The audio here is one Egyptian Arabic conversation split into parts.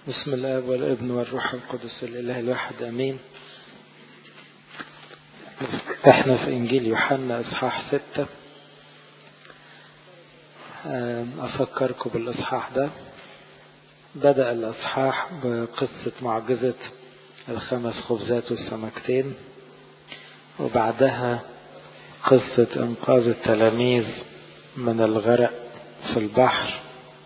بسم الاب والابن والروح القدس الاله الواحد امين احنا في انجيل يوحنا اصحاح ستة افكركم بالاصحاح ده بدأ الاصحاح بقصة معجزة الخمس خبزات والسمكتين وبعدها قصة انقاذ التلاميذ من الغرق في البحر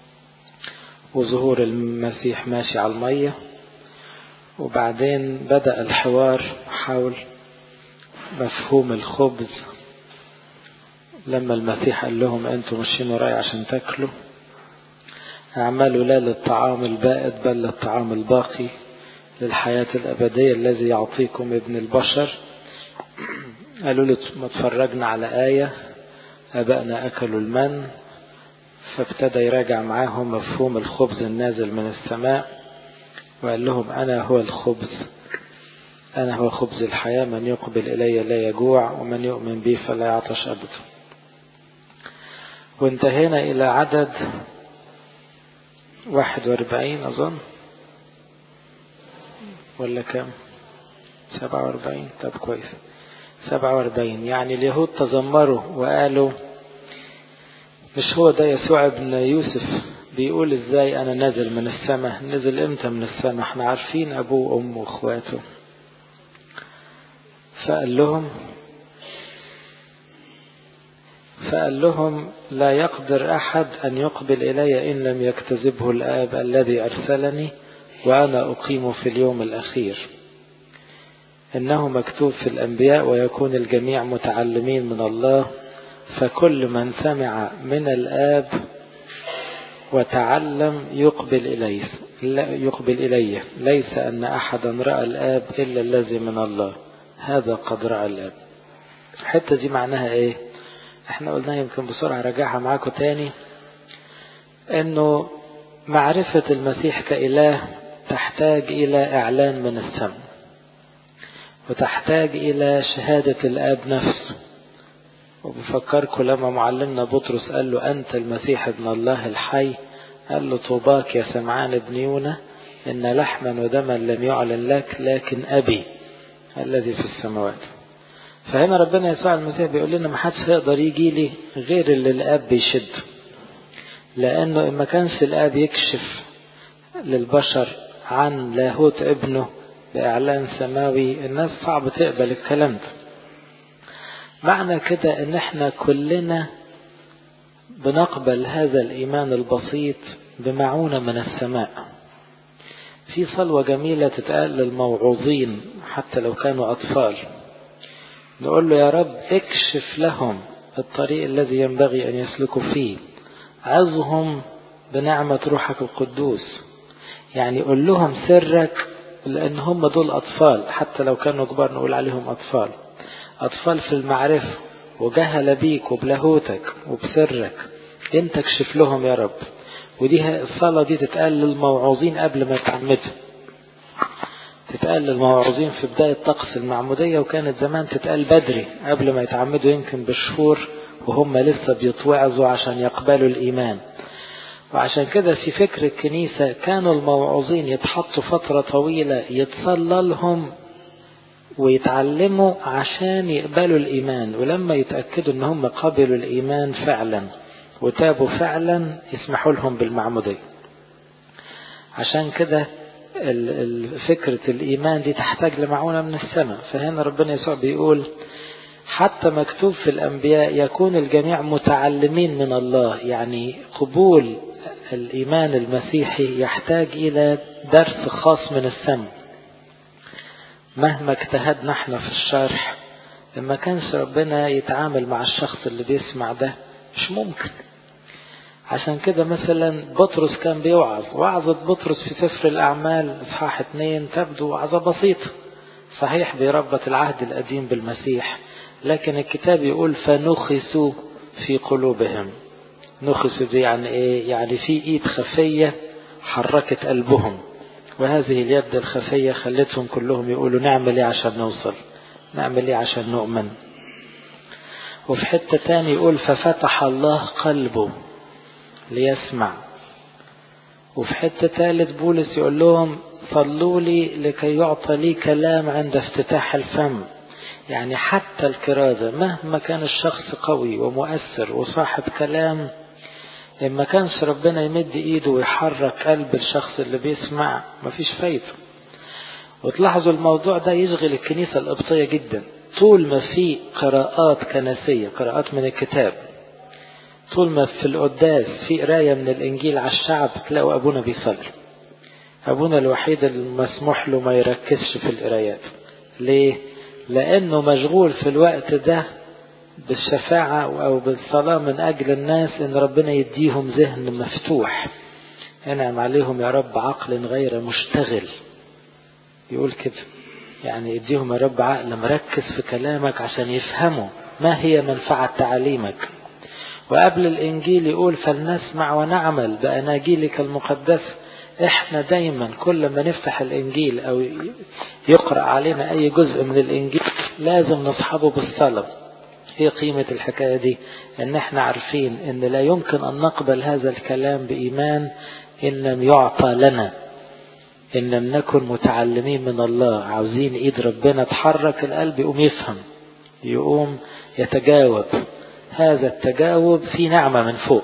وظهور المسيح ماشي على المية وبعدين بدأ الحوار حول مفهوم الخبز لما المسيح قال لهم انتوا ماشيين وراي عشان تاكلوا اعملوا لا للطعام البائد بل للطعام الباقي للحياة الأبدية الذي يعطيكم ابن البشر قالوا له ما اتفرجنا على آية أبائنا أكلوا المن فابتدى يراجع معاهم مفهوم الخبز النازل من السماء وقال لهم أنا هو الخبز أنا هو خبز الحياة من يقبل إلي لا يجوع ومن يؤمن بي فلا يعطش أبدا وانتهينا إلى عدد واحد واربعين أظن ولا كم سبعة واربعين طب كويس سبعة واربعين يعني اليهود تذمروا وقالوا مش هو ده يسوع ابن يوسف بيقول ازاي انا نازل من السماء نزل امتى من السماء احنا عارفين ابوه وامه واخواته فقال لهم فقال لهم لا يقدر احد ان يقبل الي ان لم يكتذبه الاب الذي ارسلني وانا اقيم في اليوم الاخير انه مكتوب في الانبياء ويكون الجميع متعلمين من الله فكل من سمع من الآب وتعلم يقبل إليه يقبل إليه ليس أن أحدا رأى الآب إلا الذي من الله هذا قد رأى الآب الحتة دي معناها إيه احنا قلنا يمكن بسرعة راجعها معاكم تاني انه معرفة المسيح كإله تحتاج إلى إعلان من السماء وتحتاج إلى شهادة الآب نفسه وبفكركم لما معلمنا بطرس قال له أنت المسيح ابن الله الحي قال له طوباك يا سمعان ابن يونا إن لحما ودما لم يعلن لك لكن أبي الذي في السماوات فهنا ربنا يسوع المسيح بيقول لنا ما حدش هيقدر يجي لي غير اللي الآب بيشد لأنه إن ما كانش الآب يكشف للبشر عن لاهوت ابنه بإعلان سماوي الناس صعب تقبل الكلام ده معنى كده ان احنا كلنا بنقبل هذا الايمان البسيط بمعونة من السماء في صلوة جميلة تتقال للموعوظين حتى لو كانوا اطفال نقول له يا رب اكشف لهم الطريق الذي ينبغي ان يسلكوا فيه عظهم بنعمة روحك القدوس يعني قول لهم سرك لان هم دول اطفال حتى لو كانوا كبار نقول عليهم اطفال أطفال في المعرفة وجهل بيك وبلاهوتك وبسرك انت اكشف لهم يا رب ودي الصلاة دي تتقال للموعوظين قبل ما يتعمدوا تتقال للموعوظين في بداية طقس المعمودية وكانت زمان تتقال بدري قبل ما يتعمدوا يمكن بشهور وهم لسه بيتوعظوا عشان يقبلوا الإيمان وعشان كده في فكر الكنيسة كانوا الموعوظين يتحطوا فترة طويلة يتصلى لهم ويتعلموا عشان يقبلوا الإيمان ولما يتأكدوا ان هم قبلوا الإيمان فعلا وتابوا فعلا يسمحوا لهم بالمعمودية عشان كده فكرة الإيمان دي تحتاج لمعونة من السماء فهنا ربنا يسوع بيقول حتى مكتوب في الأنبياء يكون الجميع متعلمين من الله يعني قبول الإيمان المسيحي يحتاج إلى درس خاص من السماء مهما اجتهدنا احنا في الشرح لما كانش ربنا يتعامل مع الشخص اللي بيسمع ده مش ممكن عشان كده مثلا بطرس كان بيوعظ وعظة بطرس في سفر الأعمال إصحاح اتنين تبدو وعظة بسيطة صحيح بيربط العهد القديم بالمسيح لكن الكتاب يقول فنخسوا في قلوبهم نخسوا دي يعني ايه يعني في ايد خفية حركت قلبهم وهذه اليد الخفية خلتهم كلهم يقولوا نعمل ايه عشان نوصل نعمل ايه عشان نؤمن وفي حتة تاني يقول ففتح الله قلبه ليسمع وفي حتة ثالث بولس يقول لهم صلوا لي لكي يعطى لي كلام عند افتتاح الفم يعني حتى الكرازة مهما كان الشخص قوي ومؤثر وصاحب كلام لما كانش ربنا يمد ايده ويحرك قلب الشخص اللي بيسمع مفيش فايدة وتلاحظوا الموضوع ده يشغل الكنيسة القبطية جدا طول ما في قراءات كنسية قراءات من الكتاب طول ما في القداس في قراية من الإنجيل على الشعب تلاقوا أبونا بيصلي أبونا الوحيد المسموح له ما يركزش في القرايات ليه؟ لأنه مشغول في الوقت ده بالشفاعة أو بالصلاة من أجل الناس إن ربنا يديهم ذهن مفتوح ينعم عليهم يا رب عقل غير مشتغل يقول كده يعني يديهم يا رب عقل مركز في كلامك عشان يفهموا ما هي منفعة تعاليمك وقبل الإنجيل يقول فلنسمع ونعمل بأناجيلك المقدسة احنا دايما كل ما نفتح الإنجيل أو يقرأ علينا أي جزء من الإنجيل لازم نصحبه بالصلاة ايه قيمة الحكاية دي ان احنا عارفين ان لا يمكن ان نقبل هذا الكلام بإيمان ان لم يعطى لنا ان لم نكن متعلمين من الله عاوزين ايد ربنا تحرك القلب يقوم يفهم يقوم يتجاوب هذا التجاوب في نعمة من فوق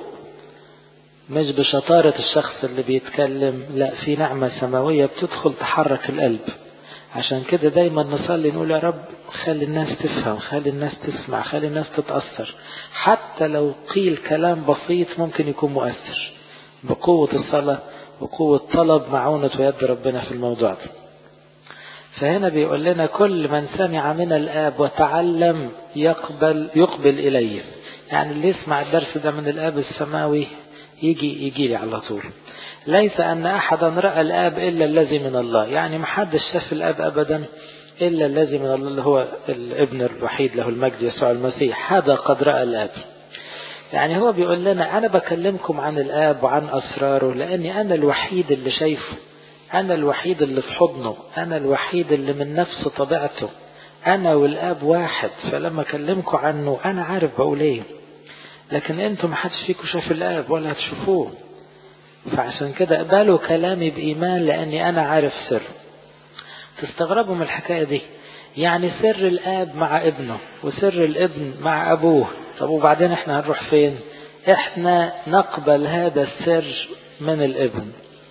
مش بشطارة الشخص اللي بيتكلم لا في نعمة سماوية بتدخل تحرك القلب عشان كده دايما نصلي نقول يا رب خلي الناس تفهم خلي الناس تسمع خلي الناس تتأثر حتى لو قيل كلام بسيط ممكن يكون مؤثر بقوة الصلاة وقوة طلب معونة ويد ربنا في الموضوع ده فهنا بيقول لنا كل من سمع من الآب وتعلم يقبل يقبل إليه يعني اللي يسمع الدرس ده من الآب السماوي يجي يجي لي على طول ليس أن أحدا رأى الآب إلا الذي من الله يعني ما حدش شاف الآب أبدا إلا الذي من الله اللي هو الابن الوحيد له المجد يسوع المسيح هذا قد رأى الآب يعني هو بيقول لنا أنا بكلمكم عن الآب وعن أسراره لأني أنا الوحيد اللي شايفه أنا الوحيد اللي في حضنه أنا الوحيد اللي من نفس طبيعته أنا والآب واحد فلما أكلمكم عنه أنا عارف بقول إيه لكن أنتم ما حدش فيكم شاف الآب ولا هتشوفوه فعشان كده اقبلوا كلامي بإيمان لأني أنا عارف سر تستغربوا من الحكاية دي يعني سر الآب مع ابنه وسر الابن مع أبوه طب وبعدين احنا هنروح فين احنا نقبل هذا السر من الابن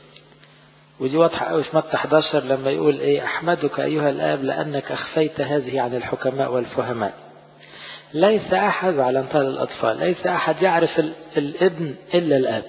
ودي واضحة قوي في متى 11 لما يقول ايه احمدك ايها الاب لانك اخفيت هذه عن الحكماء والفهماء ليس احد على انطال الاطفال ليس احد يعرف الابن الا الاب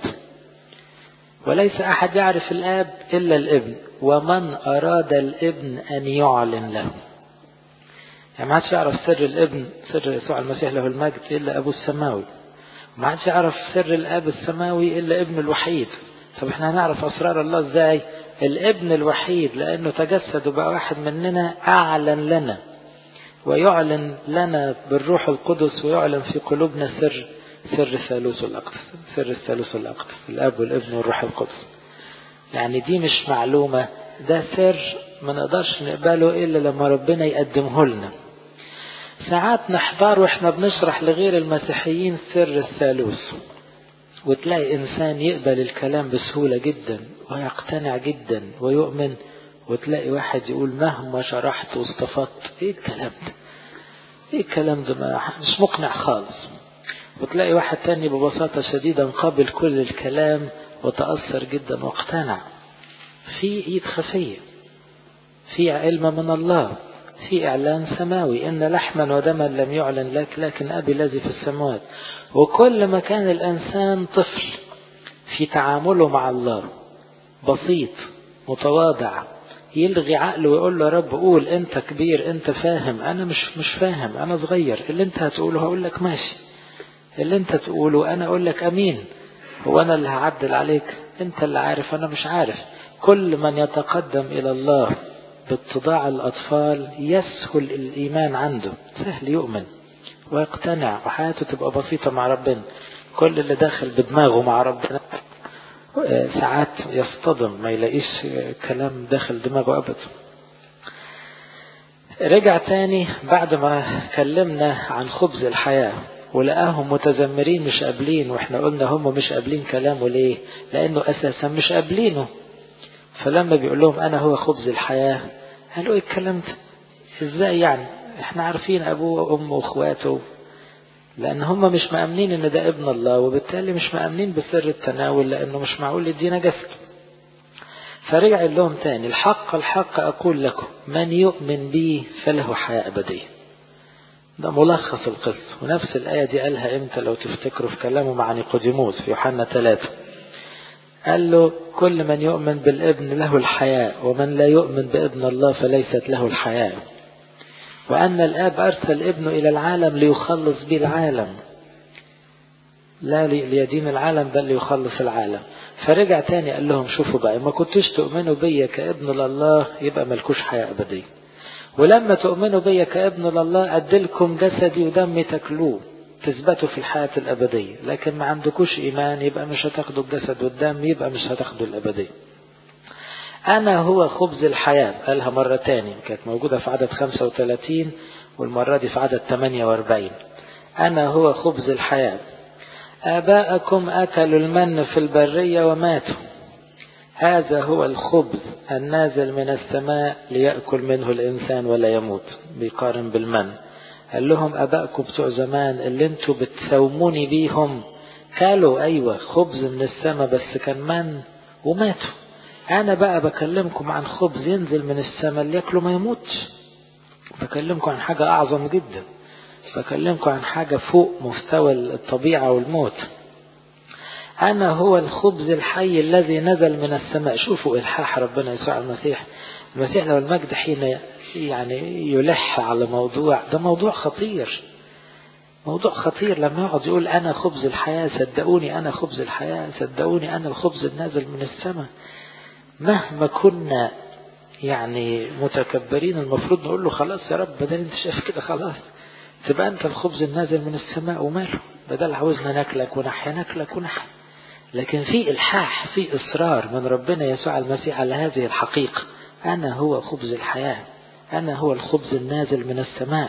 وليس احد يعرف الاب الا الابن ومن اراد الابن ان يعلن له يعني ما حدش يعرف سر الابن سر يسوع المسيح له المجد الا ابوه السماوي ما حدش يعرف سر الاب السماوي الا ابن الوحيد طب احنا هنعرف اسرار الله ازاي الابن الوحيد لانه تجسد وبقى واحد مننا اعلن لنا ويعلن لنا بالروح القدس ويعلن في قلوبنا سر سر الثالوث الاقدس سر الثالوث الاقدس الاب والابن والروح القدس يعني دي مش معلومه ده سر ما نقدرش نقبله الا لما ربنا يقدمه لنا ساعات نحضر واحنا بنشرح لغير المسيحيين سر الثالوث وتلاقي انسان يقبل الكلام بسهولة جدا ويقتنع جدا ويؤمن وتلاقي واحد يقول مهما شرحت واستفدت ايه الكلام ده ايه الكلام ده ما مش مقنع خالص وتلاقي واحد تاني ببساطة شديدة قابل كل الكلام وتأثر جدا واقتنع في ايد خفية في علم من الله في إعلان سماوي إن لحما ودما لم يعلن لك لكن أبي الذي في السماوات وكل ما كان الإنسان طفل في تعامله مع الله بسيط متواضع يلغي عقله ويقول له يا رب قول انت كبير انت فاهم انا مش مش فاهم انا صغير اللي انت هتقوله هقول لك ماشي اللي انت تقوله انا اقول لك امين هو انا اللي هعدل عليك انت اللي عارف انا مش عارف كل من يتقدم الى الله باتضاع الأطفال يسهل الإيمان عنده سهل يؤمن ويقتنع وحياته تبقى بسيطة مع ربنا كل اللي داخل بدماغه مع ربنا ساعات يصطدم ما يلاقيش كلام داخل دماغه أبدا رجع تاني بعد ما كلمنا عن خبز الحياة ولقاهم متذمرين مش قابلين واحنا قلنا هم مش قابلين كلامه ليه لانه اساسا مش قابلينه فلما بيقول لهم انا هو خبز الحياة قالوا ايه الكلام ده ازاي يعني احنا عارفين ابوه وامه واخواته لان هم مش مأمنين ان ده ابن الله وبالتالي مش مأمنين بسر التناول لانه مش معقول يدينا جسد فرجع لهم تاني الحق الحق اقول لكم من يؤمن بي فله حياة ابدية ده ملخص القصة ونفس الآية دي قالها امتى لو تفتكروا في كلامه مع نيقوديموس في يوحنا ثلاثة قال له كل من يؤمن بالابن له الحياة ومن لا يؤمن بابن الله فليست له الحياة وأن الآب أرسل ابنه إلى العالم ليخلص به العالم لا ليدين العالم بل ليخلص العالم فرجع تاني قال لهم شوفوا بقى ما كنتوش تؤمنوا بيا كابن لله يبقى ملكوش حياة أبدية ولما تؤمنوا بيا كابن لله أدلكم جسدي ودمي تاكلوه تثبتوا في الحياة الأبدية لكن ما عندكوش إيمان يبقى مش هتاخدوا الجسد والدم يبقى مش هتاخدوا الأبدية أنا هو خبز الحياة قالها مرة تاني كانت موجودة في عدد 35 والمرة دي في عدد 48 أنا هو خبز الحياة آباءكم أكلوا المن في البرية وماتوا هذا هو الخبز النازل من السماء ليأكل منه الإنسان ولا يموت بيقارن بالمن قال لهم أبائكم بتوع زمان اللي انتوا بتساوموني بيهم قالوا أيوة خبز من السماء بس كان من وماتوا أنا بقى بكلمكم عن خبز ينزل من السماء اللي ياكله ما يموتش بكلمكم عن حاجة أعظم جدا بكلمكم عن حاجة فوق مستوى الطبيعة والموت أنا هو الخبز الحي الذي نزل من السماء شوفوا إلحاح ربنا يسوع المسيح المسيح لو المجد حين يعني يلح على موضوع ده موضوع خطير موضوع خطير لما يقعد يقول أنا خبز الحياة صدقوني أنا خبز الحياة صدقوني أنا الخبز النازل من السماء مهما كنا يعني متكبرين المفروض نقول له خلاص يا رب بدل انت شايف كده خلاص تبقى انت الخبز النازل من السماء وماله بدل عاوزنا ناكلك ونحيا ناكلك ونحيا لكن في الحاح في اصرار من ربنا يسوع المسيح على هذه الحقيقه انا هو خبز الحياه انا هو الخبز النازل من السماء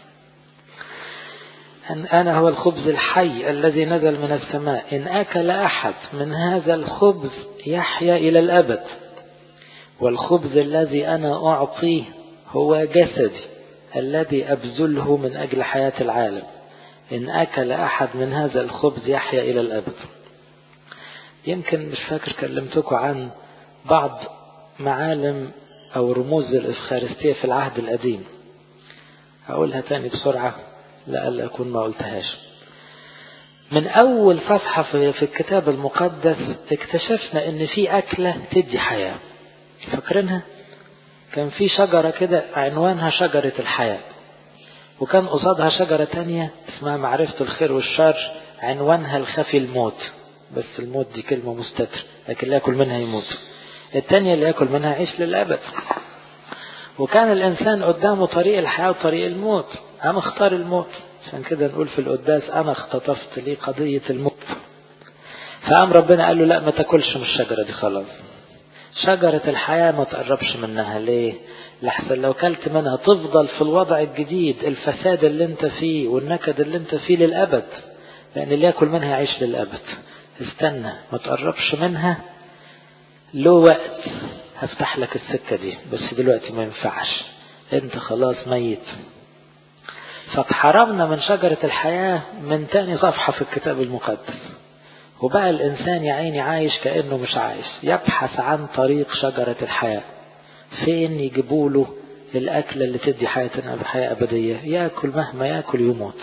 أن أنا هو الخبز الحي الذي نزل من السماء إن أكل أحد من هذا الخبز يحيا إلى الأبد والخبز الذي أنا أعطيه هو جسدي الذي أبذله من أجل حياة العالم إن أكل أحد من هذا الخبز يحيا إلى الأبد يمكن مش فاكر كلمتكم عن بعض معالم أو رموز الإفخارستية في العهد القديم هقولها تاني بسرعة لألا أكون ما قلتهاش من أول صفحة في الكتاب المقدس اكتشفنا إن في أكلة تدي حياة فاكرينها؟ كان في شجرة كده عنوانها شجرة الحياة وكان قصادها شجرة تانية اسمها معرفة الخير والشر عنوانها الخفي الموت بس الموت دي كلمة مستتر لكن اللي ياكل منها يموت التانية اللي ياكل منها يعيش للأبد وكان الإنسان قدامه طريق الحياة وطريق الموت أنا اختار الموت عشان كده نقول في القداس أنا اختطفت لي قضية الموت فقام ربنا قال له لا ما تاكلش من الشجرة دي خلاص شجرة الحياة ما تقربش منها ليه لحسن لو كلت منها تفضل في الوضع الجديد الفساد اللي انت فيه والنكد اللي انت فيه للأبد لأن اللي ياكل منها يعيش للأبد استنى ما تقربش منها له وقت هفتح لك السكة دي بس دلوقتي ما ينفعش انت خلاص ميت فاتحرمنا من شجرة الحياة من تاني صفحة في الكتاب المقدس وبقى الإنسان يا عيني عايش كأنه مش عايش يبحث عن طريق شجرة الحياة فين يجيبوا له الأكلة اللي تدي حياة حياة أبدية يأكل مهما يأكل يموت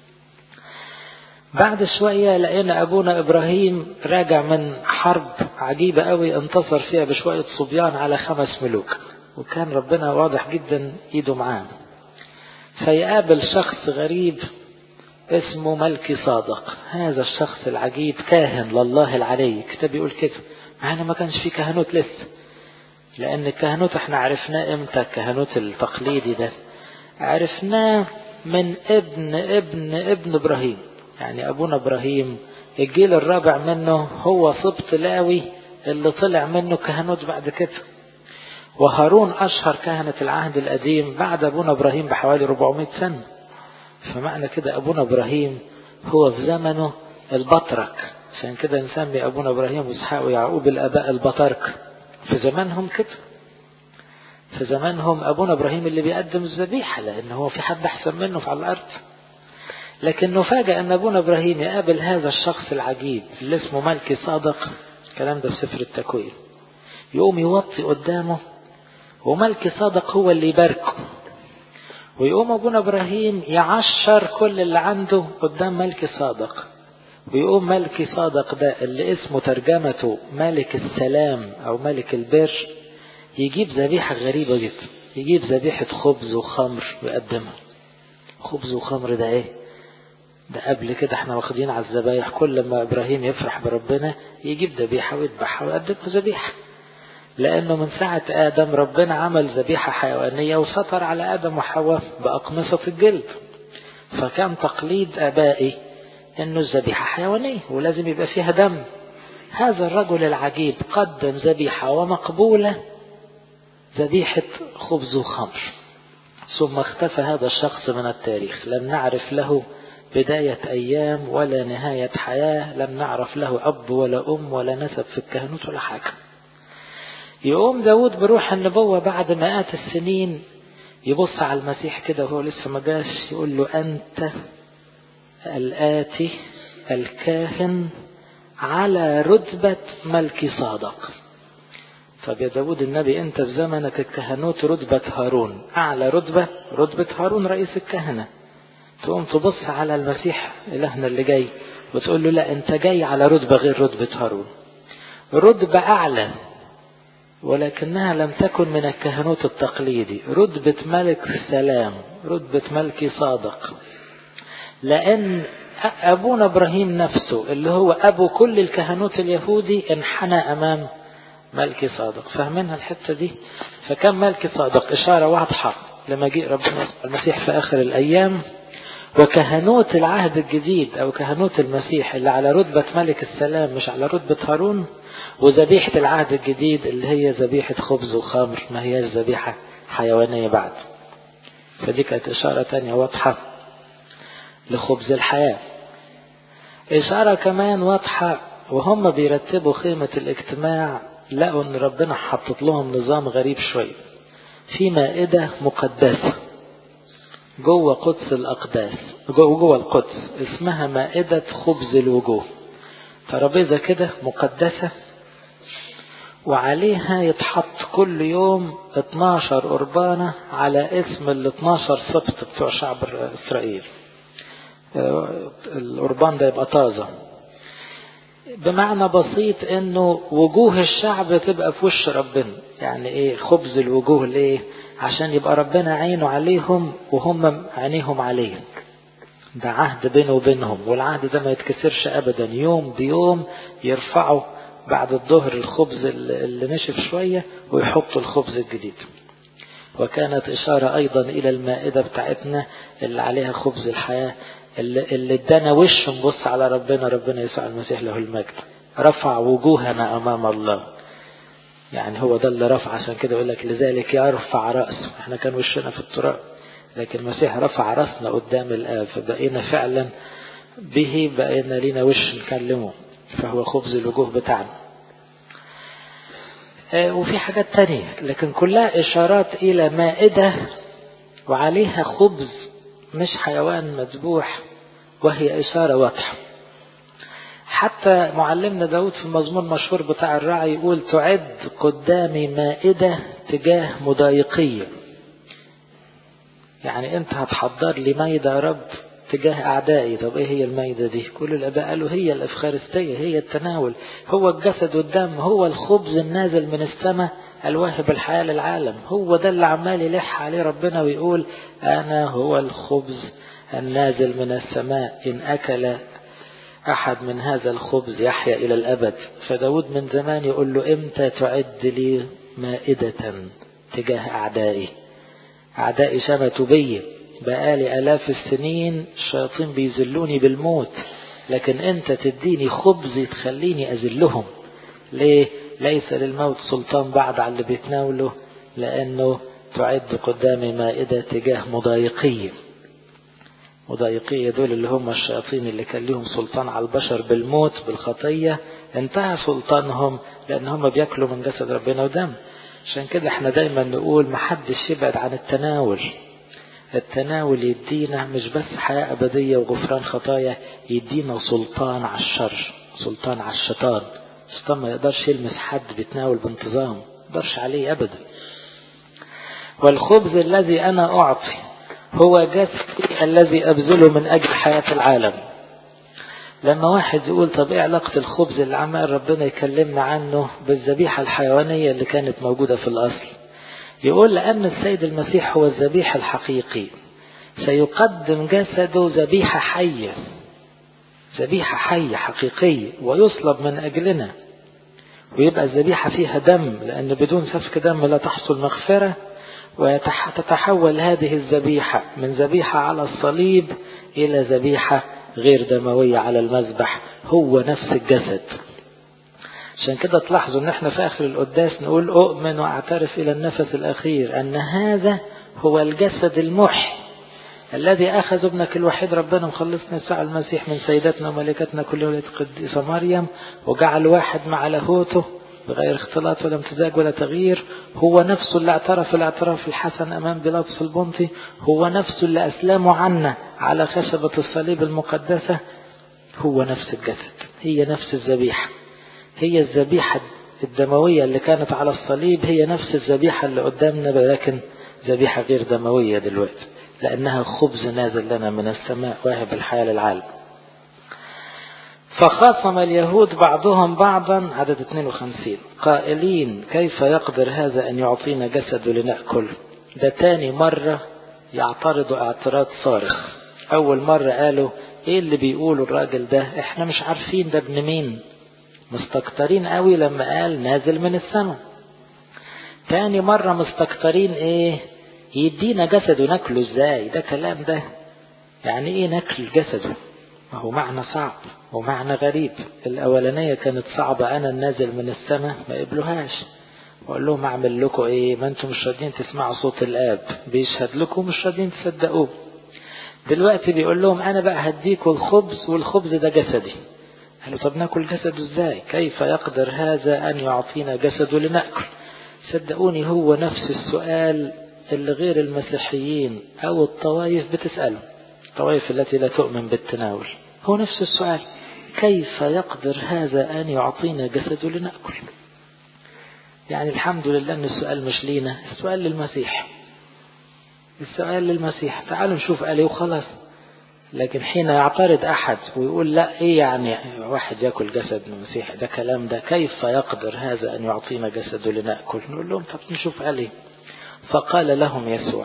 بعد شوية لقينا أبونا إبراهيم راجع من حرب عجيبة قوي انتصر فيها بشوية صبيان على خمس ملوك وكان ربنا واضح جدا إيده معاه فيقابل شخص غريب اسمه ملكي صادق هذا الشخص العجيب كاهن لله العلي كتاب يقول كده معنا ما كانش في كهنوت لسه لأن الكهنوت احنا عرفناه امتى الكهنوت التقليدي ده عرفناه من ابن ابن ابن إبراهيم يعني أبونا إبراهيم الجيل الرابع منه هو سبط لاوي اللي طلع منه كهنوت بعد كده وهارون أشهر كهنة العهد القديم بعد أبونا إبراهيم بحوالي 400 سنة فمعنى كده أبونا إبراهيم هو في زمنه البطرك عشان كده نسمي أبونا إبراهيم وإسحاق ويعقوب الآباء البطاركة في زمانهم كده في زمانهم أبونا إبراهيم اللي بيقدم الذبيحة لأن هو في حد أحسن منه في على الأرض لكن نفاجأ أن أبونا إبراهيم يقابل هذا الشخص العجيب اللي اسمه ملكي صادق الكلام ده في سفر التكوين يقوم يوطي قدامه وملكي صادق هو اللي يباركه ويقوم أبونا إبراهيم يعشر كل اللي عنده قدام ملكي صادق ويقوم ملكي صادق ده اللي اسمه ترجمته ملك السلام أو ملك البر يجيب ذبيحة غريبة جدا يجيب ذبيحة خبز وخمر ويقدمها خبز وخمر ده ايه ده قبل كده احنا واخدين على الذبايح كل ما ابراهيم يفرح بربنا يجيب ذبيحة ويذبحها ويقدمها ذبيحة لانه من ساعة ادم ربنا عمل ذبيحة حيوانية وسطر على ادم وحواء باقمصة الجلد فكان تقليد ابائي انه الذبيحة حيوانية ولازم يبقى فيها دم هذا الرجل العجيب قدم ذبيحة ومقبولة ذبيحة خبز وخمر ثم اختفى هذا الشخص من التاريخ لم نعرف له بداية أيام ولا نهاية حياة لم نعرف له أب ولا أم ولا نسب في الكهنوت ولا حاجة يقوم داود بروح النبوة بعد مئات السنين يبص على المسيح كده وهو لسه ما جاش يقول له أنت الآتي الكاهن على رتبة ملك صادق طب يا داود النبي انت في زمنك الكهنوت رتبة هارون اعلى رتبة رتبة هارون رئيس الكهنة تقوم تبص على المسيح الهنا اللي جاي وتقول له لا انت جاي على رتبة غير رتبة هارون رتبة اعلى ولكنها لم تكن من الكهنوت التقليدي رتبة ملك السلام رتبة ملكي صادق لان ابونا ابراهيم نفسه اللي هو ابو كل الكهنوت اليهودي انحنى امام ملكي صادق فاهمينها الحتة دي فكان ملكي صادق إشارة واضحة لمجيء ربنا المسيح في آخر الأيام وكهنوت العهد الجديد أو كهنوت المسيح اللي على رتبة ملك السلام مش على رتبة هارون وذبيحة العهد الجديد اللي هي ذبيحة خبز وخمر ما هياش ذبيحة حيوانية بعد فدي كانت إشارة تانية واضحة لخبز الحياة إشارة كمان واضحة وهم بيرتبوا خيمة الاجتماع لقوا ان ربنا حطت لهم نظام غريب شوية في مائدة مقدسة جوه قدس الأقداس جوه, جوه القدس اسمها مائدة خبز الوجوه ترابيزة كده مقدسة وعليها يتحط كل يوم 12 قربانة على اسم ال 12 سبط بتوع شعب إسرائيل القربان ده يبقى طازة بمعنى بسيط انه وجوه الشعب تبقى في وش ربنا يعني ايه خبز الوجوه ليه عشان يبقى ربنا عينه عليهم وهم عينيهم عليه ده عهد بينه وبينهم والعهد ده ما يتكسرش ابدا يوم بيوم يرفعوا بعد الظهر الخبز اللي نشف شوية ويحطوا الخبز الجديد وكانت إشارة أيضا إلى المائدة بتاعتنا اللي عليها خبز الحياة اللي ادانا وش نبص على ربنا ربنا يسوع المسيح له المجد رفع وجوهنا امام الله يعني هو ده اللي رفع عشان كده يقول لك لذلك يرفع رأسه احنا كان وشنا في التراب لكن المسيح رفع رأسنا قدام الآب فبقينا فعلا به بقينا لينا وش نكلمه فهو خبز الوجوه بتاعنا اه وفي حاجات تانية لكن كلها إشارات إلى مائدة وعليها خبز مش حيوان مذبوح وهي إشارة واضحة حتى معلمنا داود في المزمور المشهور بتاع الراعي يقول تعد قدامي مائدة تجاه مضايقية يعني انت هتحضر لي مايدة يا رب تجاه أعدائي طب ايه هي المايدة دي كل الأباء قالوا هي الأفخارستية هي التناول هو الجسد والدم هو الخبز النازل من السماء الواهب الحياة للعالم هو ده اللي عمال يلح عليه ربنا ويقول أنا هو الخبز النازل من السماء إن أكل أحد من هذا الخبز يحيا إلى الأبد فداود من زمان يقول له إمتى تعد لي مائدة تجاه أعدائي أعدائي شمتوا بي بقالي آلاف السنين الشياطين بيذلوني بالموت لكن أنت تديني خبز تخليني أذلهم ليه ليس للموت سلطان بعد على اللي بيتناوله لأنه تعد قدامي مائدة تجاه مضايقي وضايقية دول اللي هم الشياطين اللي كان لهم سلطان على البشر بالموت بالخطية انتهى سلطانهم لأن هم بياكلوا من جسد ربنا ودم عشان كده احنا دايما نقول محدش يبعد عن التناول التناول يدينا مش بس حياة أبدية وغفران خطايا يدينا سلطان على الشر سلطان على الشيطان الشيطان ما يقدرش يلمس حد بيتناول بانتظام ما يقدرش عليه أبدا والخبز الذي أنا أعطي هو جسدي الذي أبذله من أجل حياة العالم لما واحد يقول طب ايه علاقة الخبز اللي عمال ربنا يكلمنا عنه بالذبيحة الحيوانية اللي كانت موجودة في الأصل يقول لأن السيد المسيح هو الذبيح الحقيقي سيقدم جسده ذبيحة حية ذبيحة حية حقيقية ويصلب من أجلنا ويبقى الذبيحة فيها دم لأن بدون سفك دم لا تحصل مغفرة وتتحول هذه الذبيحة من ذبيحة على الصليب إلى ذبيحة غير دموية على المذبح هو نفس الجسد عشان كده تلاحظوا ان احنا في اخر القداس نقول اؤمن واعترف الى النفس الاخير ان هذا هو الجسد المحي الذي اخذ ابنك الوحيد ربنا مخلصنا يسوع المسيح من سيدتنا وملكتنا كل ولد قديسة مريم وجعل واحد مع لاهوته بغير اختلاط ولا امتزاج ولا تغيير هو نفسه اللي اعترف الاعتراف الحسن امام بيلاطس البنطي هو نفسه اللي اسلمه عنا على خشبة الصليب المقدسة هو نفس الجسد هي نفس الذبيحة هي الذبيحة الدموية اللي كانت على الصليب هي نفس الذبيحة اللي قدامنا لكن ذبيحة غير دموية دلوقتي لأنها خبز نازل لنا من السماء واهب الحياة للعالم فخاصم اليهود بعضهم بعضا عدد 52 قائلين كيف يقدر هذا أن يعطينا جسده لنأكل ده تاني مرة يعترضوا اعتراض صارخ أول مرة قالوا إيه اللي بيقوله الراجل ده إحنا مش عارفين ده ابن مين مستكترين قوي لما قال نازل من السماء تاني مرة مستكترين ايه يدينا جسده ناكله ازاي ده كلام ده يعني ايه ناكل جسده ما هو معنى صعب ومعنى غريب الاولانية كانت صعبة انا النازل من السماء ما قبلوهاش واقول لهم اعمل لكم ايه ما انتم مش راضيين تسمعوا صوت الاب بيشهد لكم مش راضيين تصدقوه دلوقتي بيقول لهم انا بقى هديكم الخبز والخبز ده جسدي قالوا طب ناكل جسده ازاي كيف يقدر هذا ان يعطينا جسده لنأكل صدقوني هو نفس السؤال اللي غير المسيحيين او الطوائف بتسأله الطوائف التي لا تؤمن بالتناول هو نفس السؤال كيف يقدر هذا ان يعطينا جسده لنأكل يعني الحمد لله ان السؤال مش لينا السؤال للمسيح السؤال للمسيح تعالوا نشوف قال ايه وخلاص لكن حين يعترض أحد ويقول لا إيه يعني واحد يأكل جسد المسيح ده كلام ده كيف يقدر هذا أن يعطينا جسده لنأكل نقول لهم طب نشوف عليه فقال لهم يسوع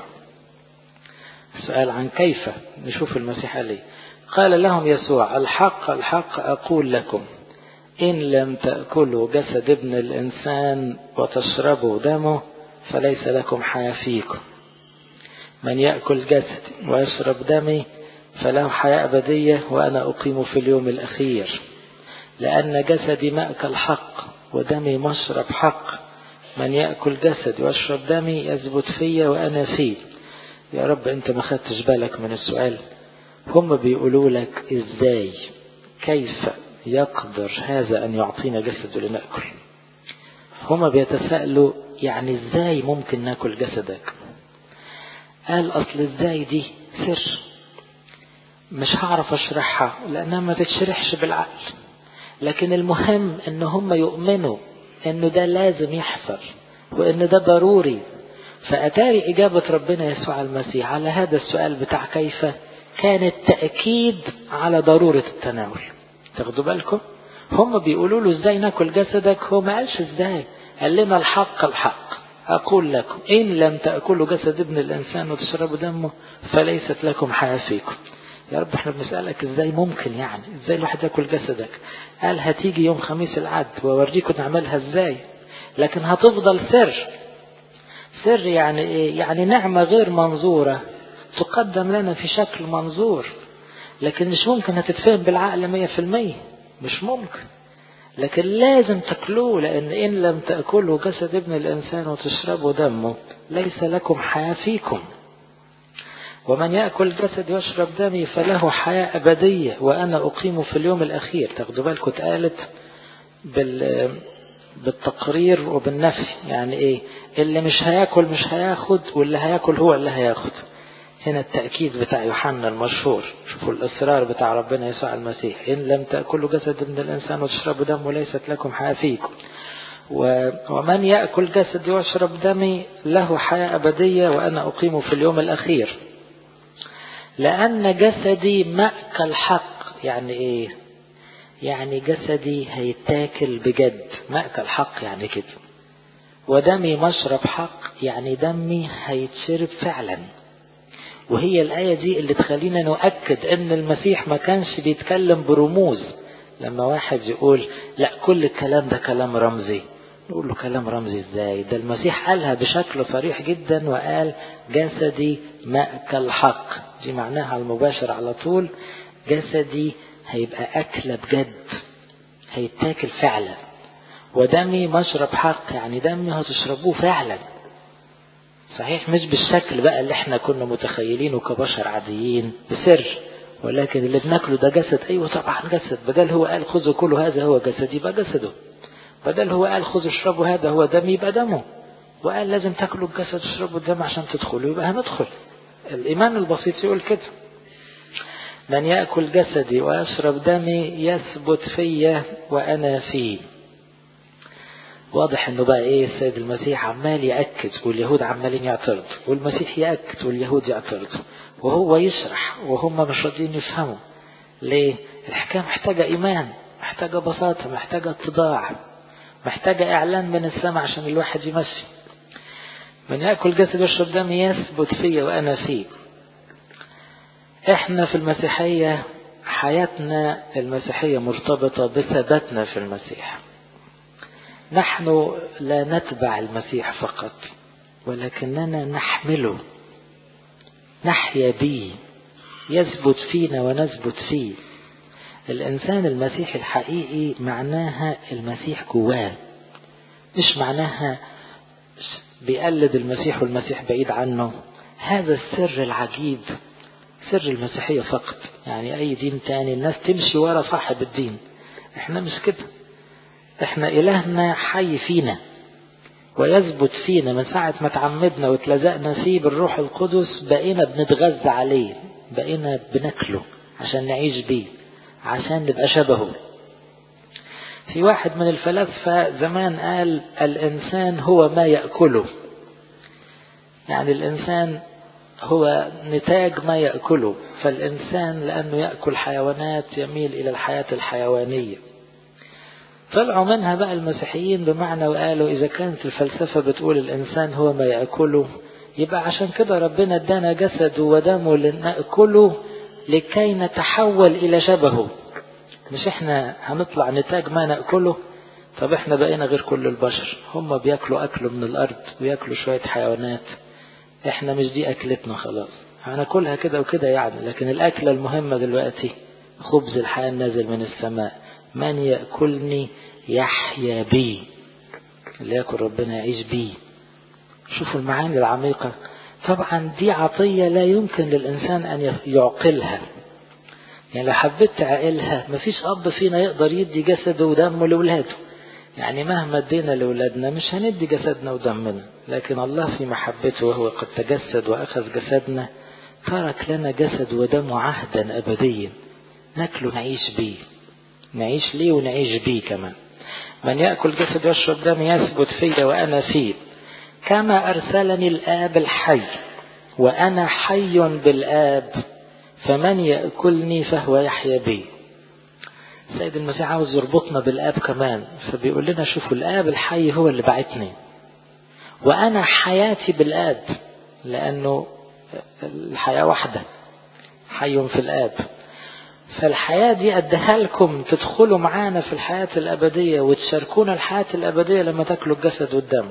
السؤال عن كيف نشوف المسيح عليه قال لهم يسوع الحق الحق أقول لكم إن لم تأكلوا جسد ابن الإنسان وتشربوا دمه فليس لكم حياة فيكم من يأكل جسدي ويشرب دمي فله حياة أبدية وأنا أقيم في اليوم الأخير لأن جسدي مأكل حق ودمي مشرب حق من يأكل جسدي ويشرب دمي يثبت فيا وأنا فيه يا رب أنت ما خدتش بالك من السؤال هم بيقولوا لك إزاي كيف يقدر هذا أن يعطينا جسده لنأكل هم بيتساءلوا يعني إزاي ممكن ناكل جسدك قال أصل إزاي دي سر مش هعرف اشرحها لانها ما تتشرحش بالعقل لكن المهم ان هم يؤمنوا انه ده لازم يحصل وان ده ضروري فاتاري اجابة ربنا يسوع المسيح على هذا السؤال بتاع كيف كانت تأكيد على ضرورة التناول تاخدوا بالكم هم بيقولوا له ازاي ناكل جسدك هو ما قالش ازاي قال لنا الحق الحق أقول لكم إن لم تأكلوا جسد ابن الإنسان وتشربوا دمه فليست لكم حياة فيكم يا رب احنا بنسألك ازاي ممكن يعني ازاي الواحد ياكل جسدك قال هتيجي يوم خميس العد واوريكم نعملها ازاي لكن هتفضل سر سر يعني ايه يعني نعمة غير منظورة تقدم لنا في شكل منظور لكن مش ممكن هتتفهم بالعقل مية في المية مش ممكن لكن لازم تاكلوه لان ان لم تاكلوا جسد ابن الانسان وتشربوا دمه ليس لكم حياة فيكم ومن يأكل جسد ويشرب دمي فله حياة أبدية وأنا أقيم في اليوم الأخير تاخدوا بالكم اتقالت بال بالتقرير وبالنفي يعني ايه اللي مش هياكل مش هياخد واللي هياكل هو اللي هياخد هنا التأكيد بتاع يوحنا المشهور شوفوا الإصرار بتاع ربنا يسوع المسيح إن لم تأكلوا جسد من الإنسان وتشربوا دمه ليست لكم حياة فيكم ومن يأكل جسدي ويشرب دمي له حياة أبدية وأنا أقيم في اليوم الأخير لأن جسدي مأكل حق يعني إيه يعني جسدي هيتاكل بجد مأكل حق يعني كده ودمي مشرب حق يعني دمي هيتشرب فعلا وهي الآية دي اللي تخلينا نؤكد ان المسيح ما كانش بيتكلم برموز لما واحد يقول لا كل الكلام ده كلام رمزي نقول له كلام رمزي ازاي ده المسيح قالها بشكل صريح جدا وقال جسدي مأكل حق دي معناها المباشر على طول جسدي هيبقى أكلة بجد هيتاكل فعلا ودمي مشرب حق يعني دمي هتشربوه فعلا صحيح مش بالشكل بقى اللي احنا كنا متخيلينه كبشر عاديين بسر ولكن اللي بناكله ده جسد ايوه طبعا جسد بدل هو قال خذوا كلوا هذا هو جسد يبقى جسده بدل هو قال خذوا اشربوا هذا هو دم يبقى دمه وقال لازم تاكلوا الجسد وتشربوا الدم عشان تدخلوا يبقى هندخل الايمان البسيط يقول كده من يأكل جسدي ويشرب دمي يثبت فيا وأنا فيه واضح انه بقى ايه السيد المسيح عمال يأكد واليهود عمالين يعترضوا والمسيح يأكد واليهود يعترضوا وهو يشرح وهم مش راضيين يفهموا ليه الحكاية محتاجة ايمان محتاجة بساطة محتاجة اتضاع محتاجة اعلان من السماء عشان الواحد يمشي من يأكل جسد ويشرب دمي يثبت فيا وأنا فيه احنا في المسيحية حياتنا المسيحية مرتبطة بثباتنا في المسيح نحن لا نتبع المسيح فقط ولكننا نحمله نحيا به يثبت فينا ونثبت فيه الإنسان المسيحي الحقيقي معناها المسيح جواه مش معناها بيقلد المسيح والمسيح بعيد عنه هذا السر العجيب سر المسيحية فقط يعني أي دين تاني الناس تمشي ورا صاحب الدين احنا مش كده احنا إلهنا حي فينا ويثبت فينا من ساعة ما تعمدنا واتلزقنا فيه بالروح القدس بقينا بنتغذى عليه بقينا بناكله عشان نعيش بيه عشان نبقى شبهه في واحد من الفلاسفة زمان قال الإنسان هو ما يأكله يعني الإنسان هو نتاج ما يأكله فالإنسان لأنه يأكل حيوانات يميل إلى الحياة الحيوانية طلعوا منها بقى المسيحيين بمعنى وقالوا إذا كانت الفلسفة بتقول الإنسان هو ما يأكله يبقى عشان كده ربنا ادانا جسده ودمه لنأكله لكي نتحول إلى شبهه مش احنا هنطلع نتاج ما نأكله طب احنا بقينا غير كل البشر هم بياكلوا أكل من الأرض وياكلوا شوية حيوانات احنا مش دي أكلتنا خلاص هناكلها كده وكده يعني لكن الأكلة المهمة دلوقتي خبز الحياة نازل من السماء من يأكلني يحيا بي اللي يأكل ربنا يعيش بي شوفوا المعاني العميقة طبعا دي عطية لا يمكن للإنسان أن يعقلها يعني لو حبيت تعقلها مفيش أب فينا يقدر يدي جسده ودمه لولاده يعني مهما ادينا لأولادنا مش هندي جسدنا ودمنا لكن الله في محبته وهو قد تجسد وأخذ جسدنا ترك لنا جسد ودم عهدا أبديا ناكله نعيش بيه نعيش ليه ونعيش بيه كمان من يأكل جسد ويشرب دم يثبت في وأنا فيه كما أرسلني الآب الحي وأنا حي بالآب فمن يأكلني فهو يحيا بي سيد المسيح عاوز يربطنا بالآب كمان فبيقول لنا شوفوا الآب الحي هو اللي بعتني وأنا حياتي بالآب لأنه الحياة واحدة حي في الآب فالحياة دي أديها لكم تدخلوا معانا في الحياة الأبدية وتشاركونا الحياة الأبدية لما تاكلوا الجسد والدم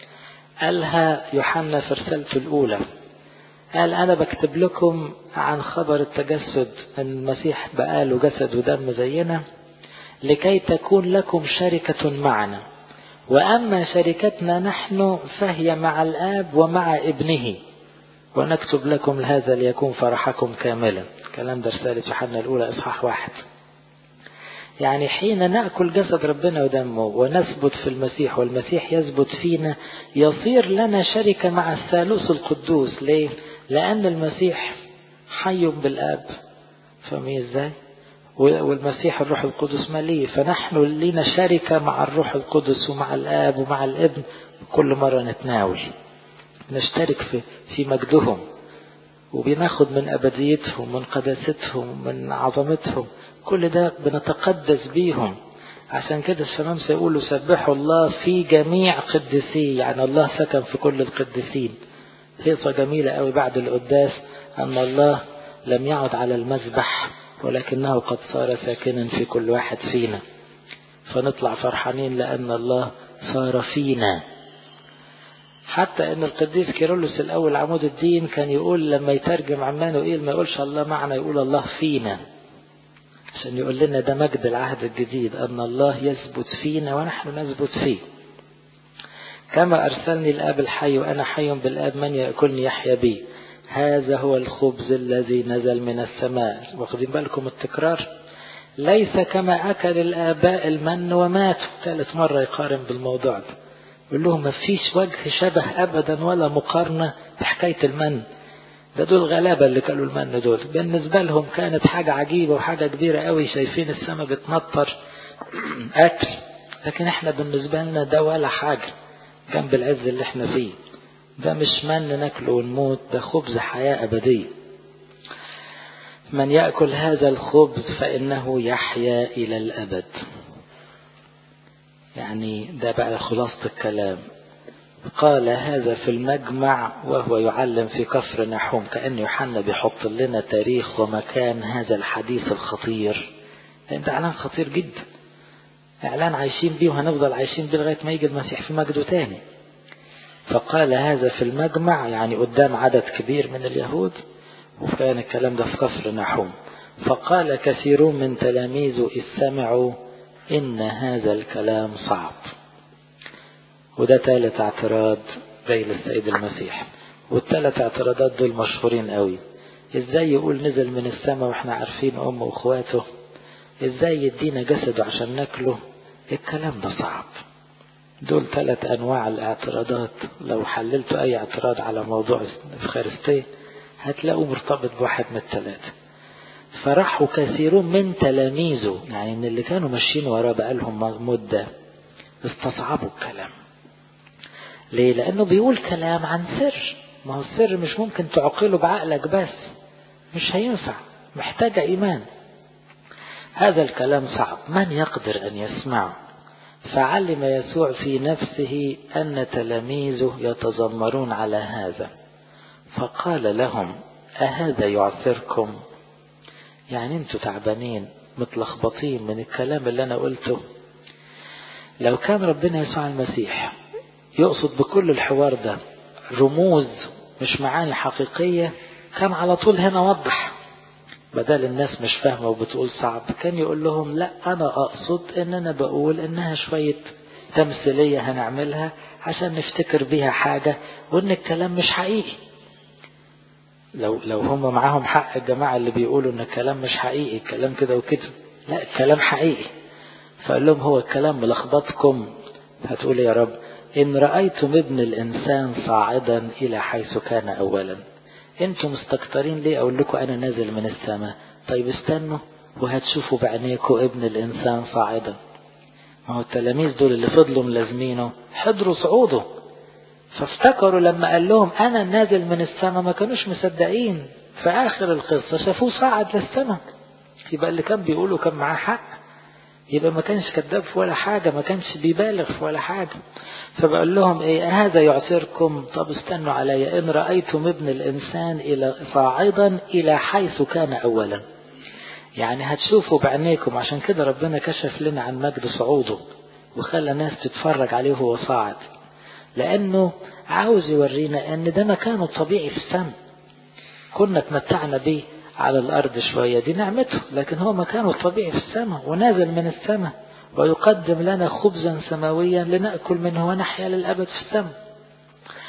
قالها يوحنا في رسالته الأولى قال أنا بكتب لكم عن خبر التجسد أن المسيح بقاله جسد ودم زينا لكي تكون لكم شركة معنا وأما شركتنا نحن فهي مع الآب ومع ابنه ونكتب لكم هذا ليكون فرحكم كاملا الكلام ده رسالة يوحنا الأولى إصحاح واحد يعني حين نأكل جسد ربنا ودمه ونثبت في المسيح والمسيح يثبت فينا يصير لنا شركة مع الثالوث القدوس ليه؟ لأن المسيح حي بالآب فاهمين ازاي؟ والمسيح الروح القدس مليه فنحن لنا شركة مع الروح القدس ومع الآب ومع الابن كل مرة نتناول نشترك في في مجدهم وبناخد من أبديتهم من قداستهم من عظمتهم كل ده بنتقدس بيهم عشان كده الشمام سيقولوا سبحوا الله في جميع قدسيه يعني الله سكن في كل القديسين هيصة جميلة قوي بعد القداس أن الله لم يعد على المذبح ولكنه قد صار ساكنا في كل واحد فينا فنطلع فرحانين لأن الله صار فينا حتى ان القديس كيرلس الاول عمود الدين كان يقول لما يترجم عمانوئيل ما يقولش الله معنا يقول الله فينا عشان يقول لنا ده مجد العهد الجديد ان الله يثبت فينا ونحن نثبت فيه كما ارسلني الاب الحي وانا حي بالاب من ياكلني يحيا بي هذا هو الخبز الذي نزل من السماء واخدين بالكم التكرار ليس كما اكل الاباء المن وماتوا ثالث مره يقارن بالموضوع ده يقول لهم ما فيش وجه شبه ابدا ولا مقارنه بحكايه المن ده دول غلابه اللي كانوا المن دول بالنسبه لهم كانت حاجه عجيبه وحاجه كبيره قوي شايفين السماء بتمطر اكل لكن احنا بالنسبه لنا ده ولا حاجه جنب العز اللي احنا فيه ده مش من ناكله ونموت ده خبز حياه ابديه من ياكل هذا الخبز فانه يحيا الى الابد يعني ده بقى خلاصة الكلام قال هذا في المجمع وهو يعلم في كفر نحوم كأن يوحنا بيحط لنا تاريخ ومكان هذا الحديث الخطير لأن ده إعلان خطير جدا إعلان عايشين بيه وهنفضل عايشين بيه لغاية ما يجي المسيح في مجده تاني فقال هذا في المجمع يعني قدام عدد كبير من اليهود وكان الكلام ده في كفر نحوم فقال كثيرون من تلاميذه إذ سمعوا إن هذا الكلام صعب وده ثالث اعتراض جاي للسيد المسيح والثلاث اعتراضات دول مشهورين قوي ازاي يقول نزل من السماء واحنا عارفين امه واخواته ازاي يدينا جسده عشان ناكله الكلام ده صعب دول ثلاث انواع الاعتراضات لو حللتوا اي اعتراض على موضوع الافخارستيه هتلاقوه مرتبط بواحد من الثلاثه فراحوا كثيرون من تلاميذه يعني من اللي كانوا ماشيين وراه بقالهم مدة استصعبوا الكلام ليه لانه بيقول كلام عن سر ما هو السر مش ممكن تعقله بعقلك بس مش هينفع محتاجة ايمان هذا الكلام صعب من يقدر ان يسمعه فعلم يسوع في نفسه ان تلاميذه يتذمرون على هذا فقال لهم اهذا يعثركم يعني انتوا تعبانين متلخبطين من الكلام اللي انا قلته لو كان ربنا يسوع المسيح يقصد بكل الحوار ده رموز مش معاني حقيقية كان على طول هنا وضح بدل الناس مش فاهمة وبتقول صعب كان يقول لهم لا انا اقصد ان انا بقول انها شوية تمثيلية هنعملها عشان نفتكر بيها حاجة وان الكلام مش حقيقي لو لو هم معاهم حق الجماعة اللي بيقولوا ان الكلام مش حقيقي الكلام كده وكده لا الكلام حقيقي فقال لهم هو الكلام ملخبطكم هتقول يا رب إن رأيتم ابن الإنسان صاعدا إلى حيث كان أولا أنتم مستكترين ليه أقول لكم أنا نازل من السماء طيب استنوا وهتشوفوا بعينيكم ابن الإنسان صاعدا ما هو التلاميذ دول اللي فضلوا ملازمينه حضروا صعوده فافتكروا لما قال لهم أنا نازل من السماء ما كانوش مصدقين في آخر القصة شافوه صعد للسماء يبقى اللي كان بيقوله كان معاه حق يبقى ما كانش كذاب في ولا حاجة ما كانش بيبالغ في ولا حاجة فبقول لهم ايه هذا يعثركم طب استنوا علي ان رأيتم ابن الانسان الى صاعدا الى حيث كان اولا يعني هتشوفوا بعينيكم عشان كده ربنا كشف لنا عن مجد صعوده وخلى ناس تتفرج عليه وهو صاعد لانه عاوز يورينا ان ده مكانه الطبيعي في السماء كنا اتمتعنا بيه على الأرض شوية دي نعمته لكن هو مكانه الطبيعي في السماء ونازل من السماء ويقدم لنا خبزا سماويا لنأكل منه ونحيا للأبد في السماء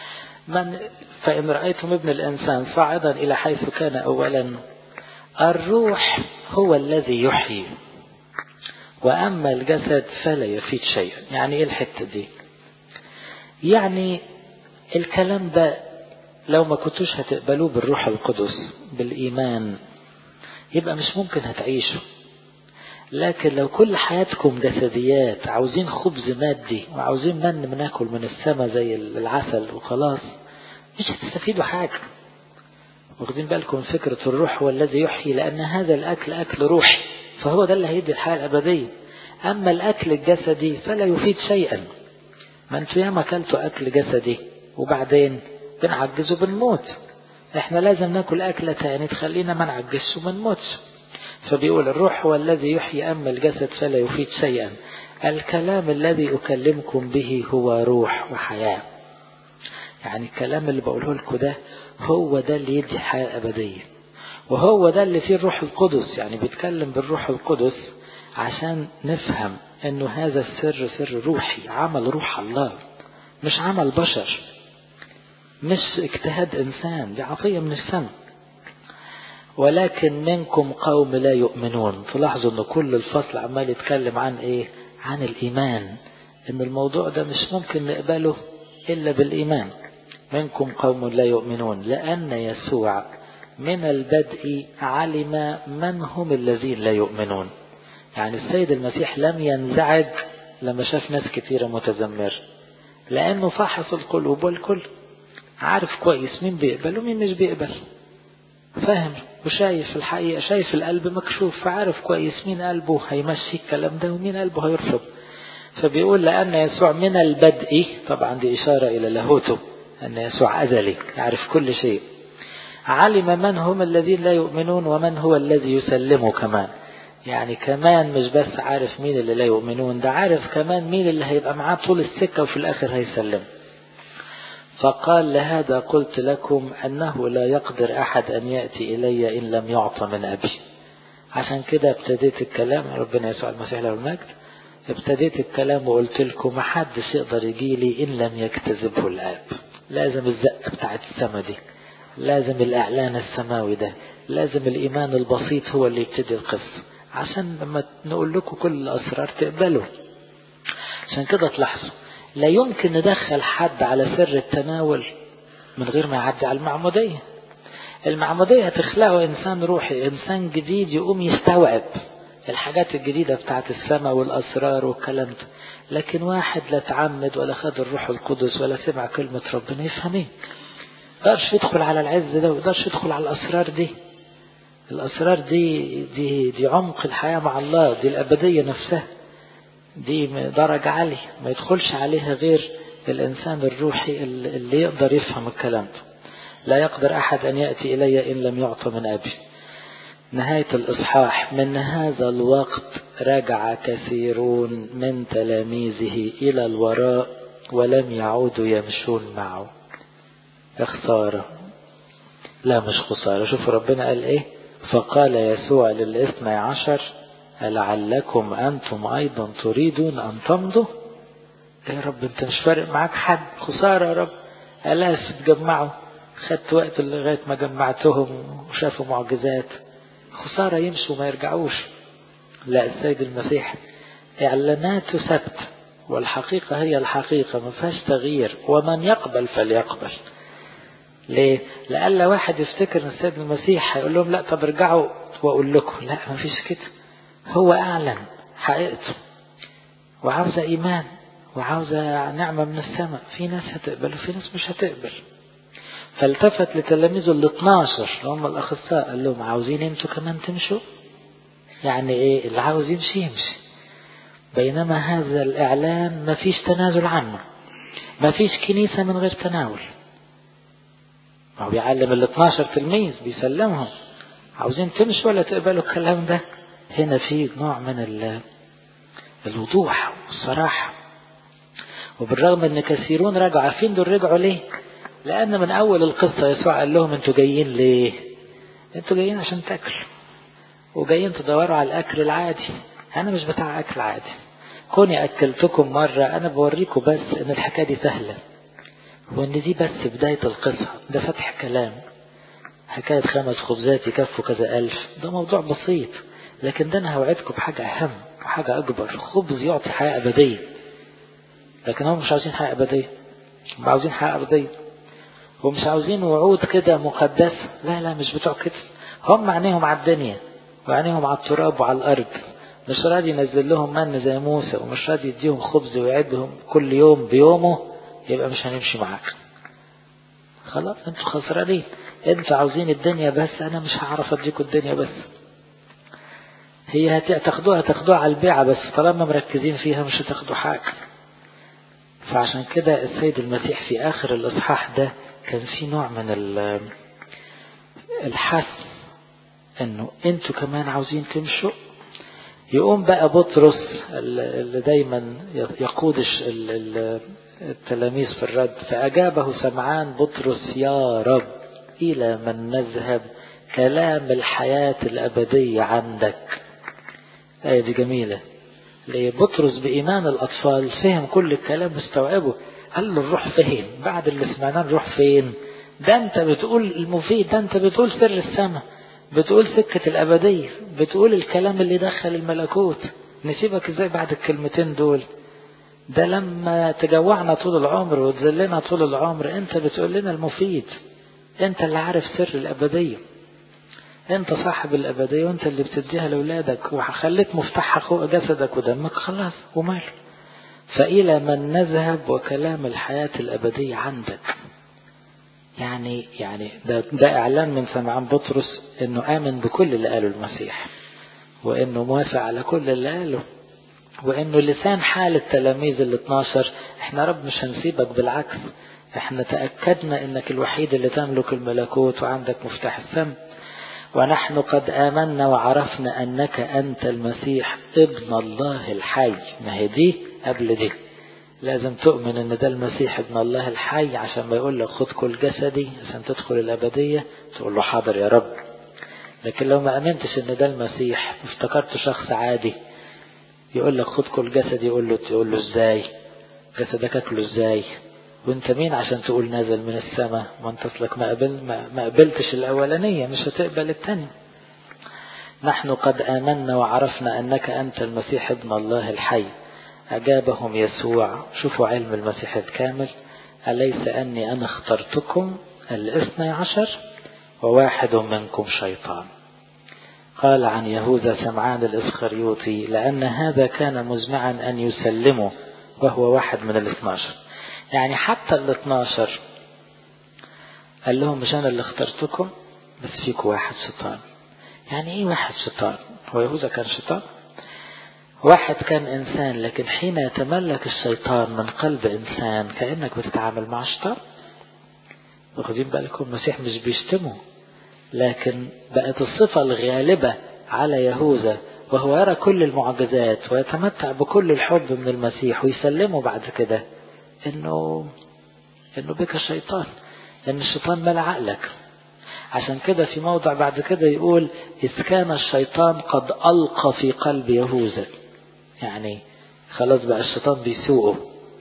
من فإن رأيتم ابن الإنسان صاعدا إلى حيث كان أولا الروح هو الذي يحيي وأما الجسد فلا يفيد شيئا يعني إيه الحتة دي يعني الكلام ده لو ما كنتوش هتقبلوه بالروح القدس بالإيمان يبقى مش ممكن هتعيشوا لكن لو كل حياتكم جسديات عاوزين خبز مادي وعاوزين من بناكل من السماء زي العسل وخلاص مش هتستفيدوا حاجة واخدين بالكم فكرة الروح هو الذي يحيي لأن هذا الأكل أكل روحي فهو ده اللي هيدي الحياة الأبدية أما الأكل الجسدي فلا يفيد شيئا ما انتوا ياما أكلتوا أكل جسدي وبعدين بنعجز وبنموت احنا لازم ناكل أكلة تاني تخلينا ما نعجزش وما نموتش فبيقول الروح هو الذي يحيي أما الجسد فلا يفيد شيئا الكلام الذي أكلمكم به هو روح وحياة يعني الكلام اللي بقوله لكم ده هو ده اللي يدي حياة أبدية وهو ده اللي فيه الروح القدس يعني بيتكلم بالروح القدس عشان نفهم انه هذا السر سر روحي عمل روح الله مش عمل بشر مش اجتهاد انسان دي عطية من السماء ولكن منكم قوم لا يؤمنون تلاحظوا ان كل الفصل عمال يتكلم عن ايه عن الايمان ان الموضوع ده مش ممكن نقبله الا بالايمان منكم قوم لا يؤمنون لان يسوع من البدء علم من هم الذين لا يؤمنون يعني السيد المسيح لم ينزعج لما شاف ناس كثيرة متذمر لأنه فحص القلوب والكل عارف كويس مين بيقبل ومين مش بيقبل فاهم وشايف الحقيقة شايف القلب مكشوف فعارف كويس مين قلبه هيمشي الكلام ده ومين قلبه هيرفض فبيقول لأن يسوع من البدء طبعا دي إشارة إلى لاهوته أن يسوع أزلي يعرف كل شيء علم من هم الذين لا يؤمنون ومن هو الذي يسلمه كمان يعني كمان مش بس عارف مين اللي لا يؤمنون ده عارف كمان مين اللي هيبقى معاه طول السكة وفي الآخر هيسلم فقال لهذا قلت لكم أنه لا يقدر أحد أن يأتي إلي إن لم يعطى من أبي عشان كده ابتديت الكلام ربنا يسوع المسيح له المجد ابتديت الكلام وقلت لكم ما حدش يقدر يجي لي إن لم يكتذبه الآب لازم الزقة بتاعت السما دي لازم الإعلان السماوي ده لازم الإيمان البسيط هو اللي يبتدي القصة عشان لما نقول لكم كل الأسرار تقبلوا عشان كده تلاحظوا لا يمكن ندخل حد على سر التناول من غير ما يعدي على المعمودية المعمودية هتخلقه إنسان روحي إنسان جديد يقوم يستوعب الحاجات الجديدة بتاعت السماء والأسرار والكلام ده لكن واحد لا تعمد ولا خد الروح القدس ولا سمع كلمة ربنا يفهم ايه يقدرش يدخل على العز ده ويقدرش يدخل على الأسرار دي الأسرار دي دي دي عمق الحياة مع الله دي الأبدية نفسها دي درجة عالية ما يدخلش عليها غير الإنسان الروحي اللي يقدر يفهم الكلام ده لا يقدر أحد أن يأتي إلي إن لم يعطى من أبي نهاية الإصحاح من هذا الوقت رجع كثيرون من تلاميذه إلى الوراء ولم يعودوا يمشون معه خسارة لا مش خسارة شوف ربنا قال ايه فقال يسوع للاثنى عشر لعلكم أنتم أيضا تريدون أن تمضوا يا رب أنت مش فارق معاك حد خسارة يا رب ألاف تجمعوا خدت وقت لغاية ما جمعتهم وشافوا معجزات خسارة يمشوا ما يرجعوش لا السيد المسيح إعلاناته ثبت والحقيقة هي الحقيقة ما فيهاش تغيير ومن يقبل فليقبل ليه؟ لألا واحد يفتكر ان السيد المسيح هيقول لهم لا طب ارجعوا واقول لكم لا ما فيش كده هو اعلن حقيقته وعاوزة ايمان وعاوزة نعمة من السماء في ناس هتقبل وفي ناس مش هتقبل فالتفت لتلاميذه ال 12 اللي هم الاخصائي قال لهم عاوزين انتوا كمان تمشوا يعني ايه اللي عاوز يمشي يمشي بينما هذا الاعلان ما فيش تنازل عنه ما فيش كنيسة من غير تناول هو بيعلم ال 12 تلميذ بيسلمهم عاوزين تمشوا ولا تقبلوا الكلام ده هنا في نوع من الوضوح والصراحة وبالرغم ان كثيرون رجعوا عارفين دول رجعوا ليه لان من اول القصة يسوع قال لهم انتوا جايين ليه انتوا جايين عشان تاكلوا وجايين تدوروا على الاكل العادي انا مش بتاع اكل عادي كوني اكلتكم مرة انا بوريكم بس ان الحكاية دي سهلة وان دي بس بداية القصة ده فتح كلام حكاية خمس خبزات يكفوا كذا ألف ده موضوع بسيط لكن ده أنا هوعدكم بحاجة أهم وحاجة أكبر خبز يعطي حياة أبدية لكن هم مش عاوزين حياة أبدية هم عاوزين حياة أرضية ومش عاوزين وعود كده مقدسة لا لا مش بتوع كده هم عينيهم على الدنيا وعينيهم على التراب وعلى الأرض مش راضي ينزل لهم من زي موسى ومش راضي يديهم خبز ويعدهم كل يوم بيومه يبقى مش هنمشي معاك خلاص انتوا خسرانين انتوا عاوزين الدنيا بس انا مش هعرف اديكم الدنيا بس هي هتاخدوها تاخدوها على البيعة بس طالما مركزين فيها مش هتاخدوا حاجة فعشان كده السيد المسيح في آخر الإصحاح ده كان في نوع من الحث انه انتوا كمان عاوزين تمشوا يقوم بقى بطرس اللي دايما يقود التلاميذ في الرد فأجابه سمعان بطرس يا رب إلى من نذهب كلام الحياة الأبدية عندك آية دي جميلة بطرس بإيمان الأطفال فهم كل الكلام مستوعبه قال له نروح فين بعد اللي سمعناه نروح فين ده انت بتقول المفيد ده انت بتقول سر السماء بتقول سكة الأبدية بتقول الكلام اللي دخل الملكوت نسيبك ازاي بعد الكلمتين دول ده لما تجوعنا طول العمر وتذلنا طول العمر انت بتقول لنا المفيد انت اللي عارف سر الأبدية انت صاحب الأبدية وانت اللي بتديها لأولادك وخليت مفتاحها فوق جسدك ودمك خلاص وماله فإلى من نذهب وكلام الحياة الأبدية عندك يعني يعني ده, ده إعلان من سمعان بطرس إنه آمن بكل اللي قاله المسيح وإنه موافق على كل اللي قاله وإنه لسان حال التلاميذ ال 12 إحنا رب مش هنسيبك بالعكس إحنا تأكدنا إنك الوحيد اللي تملك الملكوت وعندك مفتاح السم ونحن قد آمنا وعرفنا أنك أنت المسيح ابن الله الحي ما هي دي قبل دي لازم تؤمن ان ده المسيح ابن الله الحي عشان ما يقول لك خد كل جسدي عشان تدخل الابديه تقول له حاضر يا رب لكن لو ما امنتش ان ده المسيح افتكرته شخص عادي يقول لك خد كل جسدي يقول له تقول له ازاي جسدك اكله ازاي وانت مين عشان تقول نازل من السماء ما انت اصلك ما, قبل ما قبلتش الاولانيه مش هتقبل الثانيه نحن قد امنا وعرفنا انك انت المسيح ابن الله الحي أجابهم يسوع شوفوا علم المسيح الكامل أليس أني أنا اخترتكم الاثنى عشر وواحد منكم شيطان قال عن يهوذا سمعان الإسخريوطي لأن هذا كان مزمعا أن يسلمه وهو واحد من الاثنى عشر يعني حتى الاثنى عشر قال لهم مش أنا اللي اخترتكم بس فيكم واحد شيطان يعني ايه واحد شيطان هو يهوذا كان شيطان واحد كان إنسان لكن حين يتملك الشيطان من قلب إنسان كأنك بتتعامل مع شيطان واخدين بالكم المسيح مش بيشتمه لكن بقت الصفة الغالبة على يهوذا وهو يرى كل المعجزات ويتمتع بكل الحب من المسيح ويسلمه بعد كده انه انه بك الشيطان ان الشيطان ملا عقلك عشان كده في موضع بعد كده يقول إذ كان الشيطان قد ألقى في قلب يهوذا يعني خلاص بقى الشيطان بيسوقه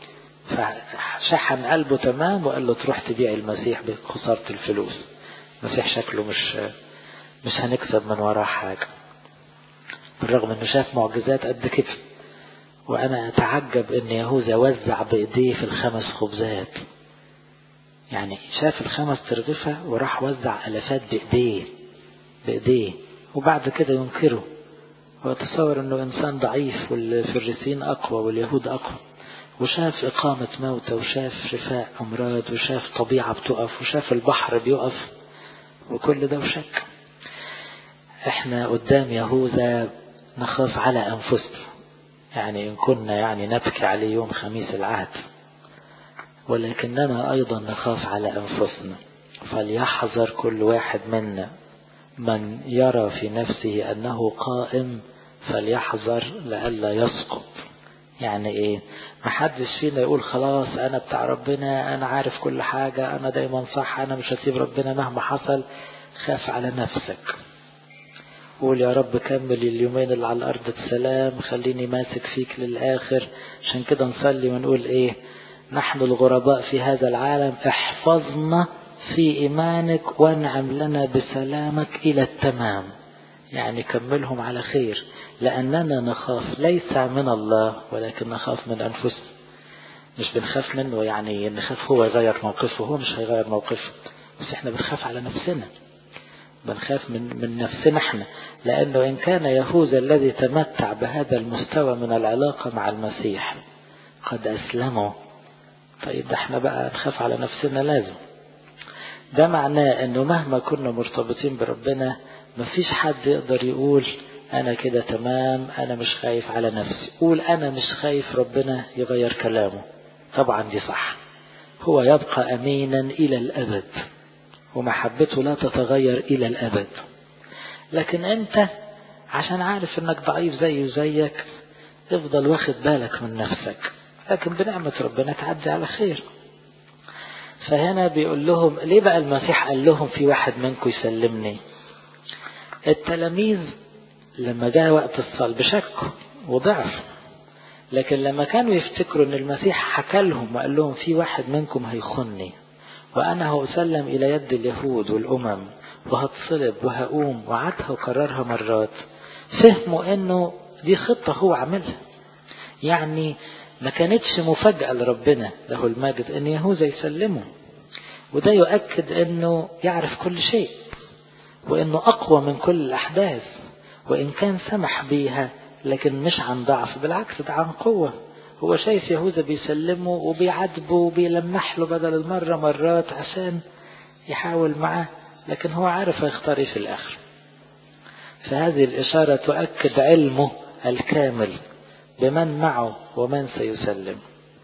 فشحن قلبه تمام وقال له تروح تبيع المسيح بخسارة الفلوس المسيح شكله مش مش هنكسب من وراه حاجة بالرغم انه شاف معجزات قد كده وانا اتعجب ان يهوذا وزع بايديه في الخمس خبزات يعني شاف الخمس ترغفة وراح وزع ألفات بإيديه بإيديه وبعد كده ينكره وتصور أنه إنسان ضعيف والفريسين أقوى واليهود أقوى وشاف إقامة موتى وشاف شفاء أمراض وشاف طبيعة بتقف وشاف البحر بيقف وكل ده وشك احنا قدام يهوذا نخاف على أنفسنا يعني إن كنا يعني نبكي عليه يوم خميس العهد ولكننا أيضا نخاف على أنفسنا فليحذر كل واحد منا من يرى في نفسه أنه قائم فليحذر لئلا يسقط يعني إيه محدش فينا يقول خلاص أنا بتاع ربنا أنا عارف كل حاجة أنا دايما صح أنا مش هسيب ربنا مهما حصل خاف على نفسك قول يا رب كمل اليومين اللي على الأرض بسلام خليني ماسك فيك للآخر عشان كده نصلي ونقول إيه نحن الغرباء في هذا العالم احفظنا في إيمانك وانعم لنا بسلامك إلى التمام يعني كملهم على خير لأننا نخاف ليس من الله ولكن نخاف من أنفسنا مش بنخاف منه يعني نخاف هو يغير موقفه هو مش هيغير موقفه بس احنا بنخاف على نفسنا بنخاف من من نفسنا احنا لأنه إن كان يهوذا الذي تمتع بهذا المستوى من العلاقة مع المسيح قد أسلموا طيب ده احنا بقى نخاف على نفسنا لازم ده معناه انه مهما كنا مرتبطين بربنا مفيش حد يقدر يقول انا كده تمام انا مش خايف على نفسي قول انا مش خايف ربنا يغير كلامه طبعا دي صح هو يبقى امينا الى الابد ومحبته لا تتغير الى الابد لكن انت عشان عارف انك ضعيف زيه زيك افضل واخد بالك من نفسك لكن بنعمة ربنا تعدي على خير فهنا بيقول لهم ليه بقى المسيح قال لهم في واحد منكم يسلمني التلاميذ لما جاء وقت الصلب شكوا وضعف لكن لما كانوا يفتكروا ان المسيح حكى لهم وقال لهم في واحد منكم هيخني وانا هأسلم الى يد اليهود والامم وهتصلب وهقوم وعدها وكررها مرات فهموا انه دي خطة هو عاملها يعني ما كانتش مفاجأة لربنا له المجد ان يهوذا يسلمه وده يؤكد انه يعرف كل شيء وانه اقوى من كل الاحداث وان كان سمح بيها لكن مش عن ضعف بالعكس ده عن قوة هو شايف يهوذا بيسلمه وبيعاتبه وبيلمح له بدل المرة مرات عشان يحاول معاه لكن هو عارف هيختار ايه في الاخر فهذه الاشارة تؤكد علمه الكامل بمن معه ومن سيسلم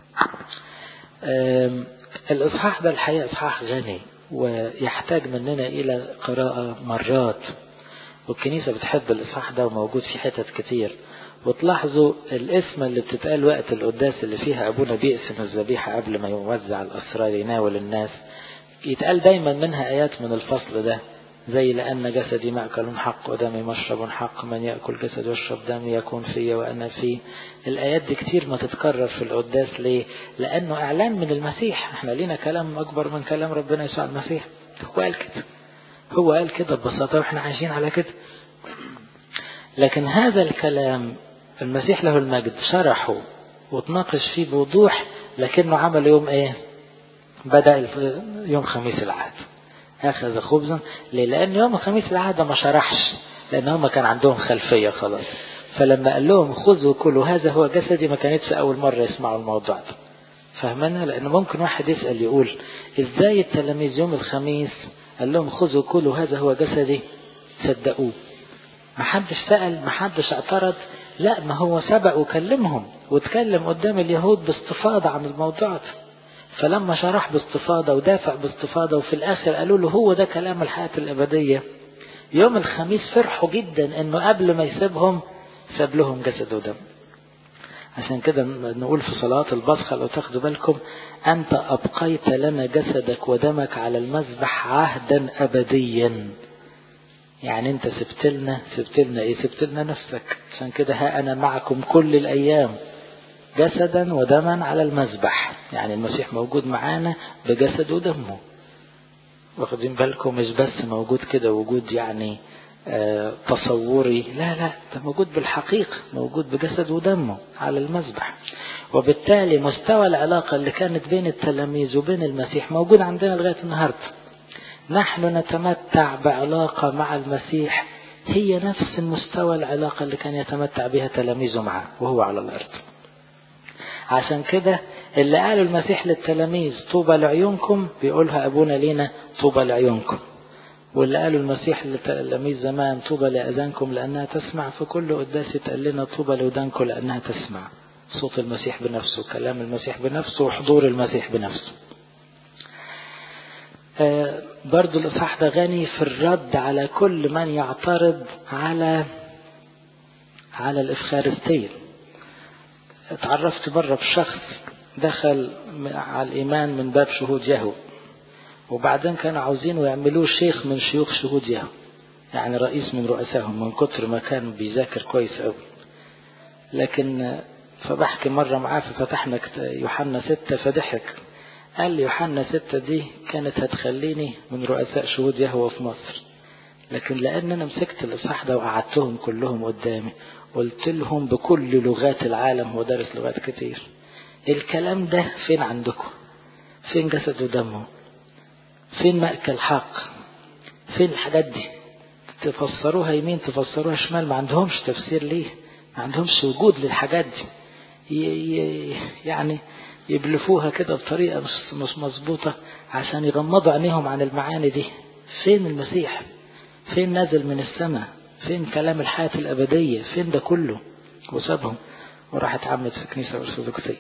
الإصحاح ده الحقيقة إصحاح غني ويحتاج مننا إلى قراءة مرات والكنيسة بتحب الإصحاح ده وموجود في حتت كتير وتلاحظوا الاسم اللي بتتقال وقت القداس اللي فيها أبونا بيقسم الذبيحة قبل ما يوزع الأسرار يناول الناس يتقال دايما منها آيات من الفصل ده زي لأن جسدي مأكل حق ودمي مشرب حق من يأكل جسد ويشرب دمي يكون فيه وأنا فيه الآيات دي كتير ما تتكرر في القداس ليه لأنه إعلان من المسيح احنا لينا كلام أكبر من كلام ربنا يسوع المسيح هو قال كده هو قال كده ببساطة واحنا عايشين على كده لكن هذا الكلام المسيح له المجد شرحه وتناقش فيه بوضوح لكنه عمل يوم ايه بدأ يوم خميس العهد أخذ خبزا ليه؟ لأن يوم الخميس العهد ما شرحش لأن هم كان عندهم خلفية خلاص فلما قال لهم خذوا كلوا هذا هو جسدي ما كانتش أول مرة يسمعوا الموضوع ده فاهمنا لأن ممكن واحد يسأل يقول إزاي التلاميذ يوم الخميس قال لهم خذوا كلوا هذا هو جسدي صدقوه ما حدش سأل ما حدش اعترض لا ما هو سبق وكلمهم واتكلم قدام اليهود باستفاضة عن الموضوع ده فلما شرح باستفاضة ودافع باستفاضة وفي الآخر قالوا له هو ده كلام الحياة الأبدية يوم الخميس فرحوا جدا انه قبل ما يسيبهم ساب لهم جسد ودم عشان كده نقول في صلاة البصخة لو تاخدوا بالكم أنت أبقيت لنا جسدك ودمك على المذبح عهدا أبديا يعني أنت سبت لنا سبت لنا إيه سبت لنا نفسك عشان كده ها أنا معكم كل الأيام جسدا ودما على المذبح يعني المسيح موجود معانا بجسد ودمه واخدين بالكم مش بس موجود كده وجود يعني آه تصوري لا لا ده موجود بالحقيقة موجود بجسد ودمه على المذبح وبالتالي مستوى العلاقة اللي كانت بين التلاميذ وبين المسيح موجود عندنا لغاية النهاردة نحن نتمتع بعلاقة مع المسيح هي نفس المستوى العلاقة اللي كان يتمتع بها تلاميذه معه وهو على الأرض عشان كده اللي قاله المسيح للتلاميذ طوبى لعيونكم بيقولها أبونا لينا طوبى لعيونكم واللي قاله المسيح للتلاميذ زمان طوبى لأذانكم لأنها تسمع في كل قداس يتقال لنا طوبى لودانكم لأنها تسمع صوت المسيح بنفسه كلام المسيح بنفسه وحضور المسيح بنفسه آه برضو الإصحاح ده غني في الرد على كل من يعترض على على الإفخارستية اتعرفت مرة بشخص دخل على الإيمان من باب شهود يهو وبعدين كانوا عاوزينه يعملوه شيخ من شيوخ شهود يهو يعني رئيس من رؤسائهم من كتر ما كان بيذاكر كويس قوي لكن فبحكي مرة معاه ففتحنا يوحنا ستة فضحك قال لي يوحنا ستة دي كانت هتخليني من رؤساء شهود يهوى في مصر لكن لأن أنا مسكت الإصحاح ده وقعدتهم كلهم قدامي قلت لهم بكل لغات العالم هو دارس لغات كتير الكلام ده فين عندكم فين جسد ودمه فين مأكل حق فين الحاجات دي تفسروها يمين تفسروها شمال ما عندهمش تفسير ليه ما عندهمش وجود للحاجات دي يعني يبلفوها كده بطريقة مش مش مظبوطة عشان يغمضوا عينيهم عن المعاني دي فين المسيح فين نازل من السماء فين كلام الحياة الأبدية فين ده كله وسابهم وراح اتعمد في كنيسة أرثوذكسية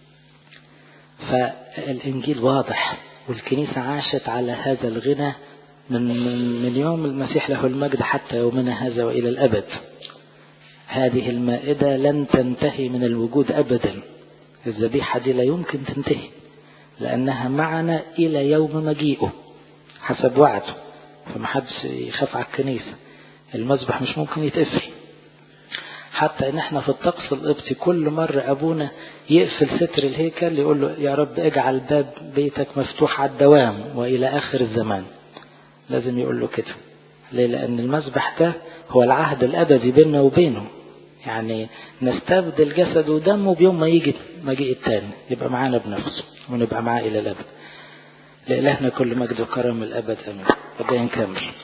فالإنجيل واضح والكنيسة عاشت على هذا الغنى من, من, من يوم المسيح له المجد حتى يومنا هذا وإلى الأبد هذه المائدة لن تنتهي من الوجود أبدا الذبيحة دي لا يمكن تنتهي لأنها معنا إلى يوم مجيئه حسب وعده فمحدش يخاف على الكنيسة المذبح مش ممكن يتقفل حتى ان احنا في الطقس القبطي كل مرة ابونا يقفل ستر الهيكل يقول له يا رب اجعل باب بيتك مفتوح على الدوام والى اخر الزمان لازم يقول له كده ليه لان المذبح ده هو العهد الابدي بيننا وبينه يعني نستبدل جسد ودمه بيوم ما يجي مجيء التاني يبقى معانا بنفسه ونبقى معاه الى الابد لإلهنا كل مجد وكرم الابد امين بدأ نكمل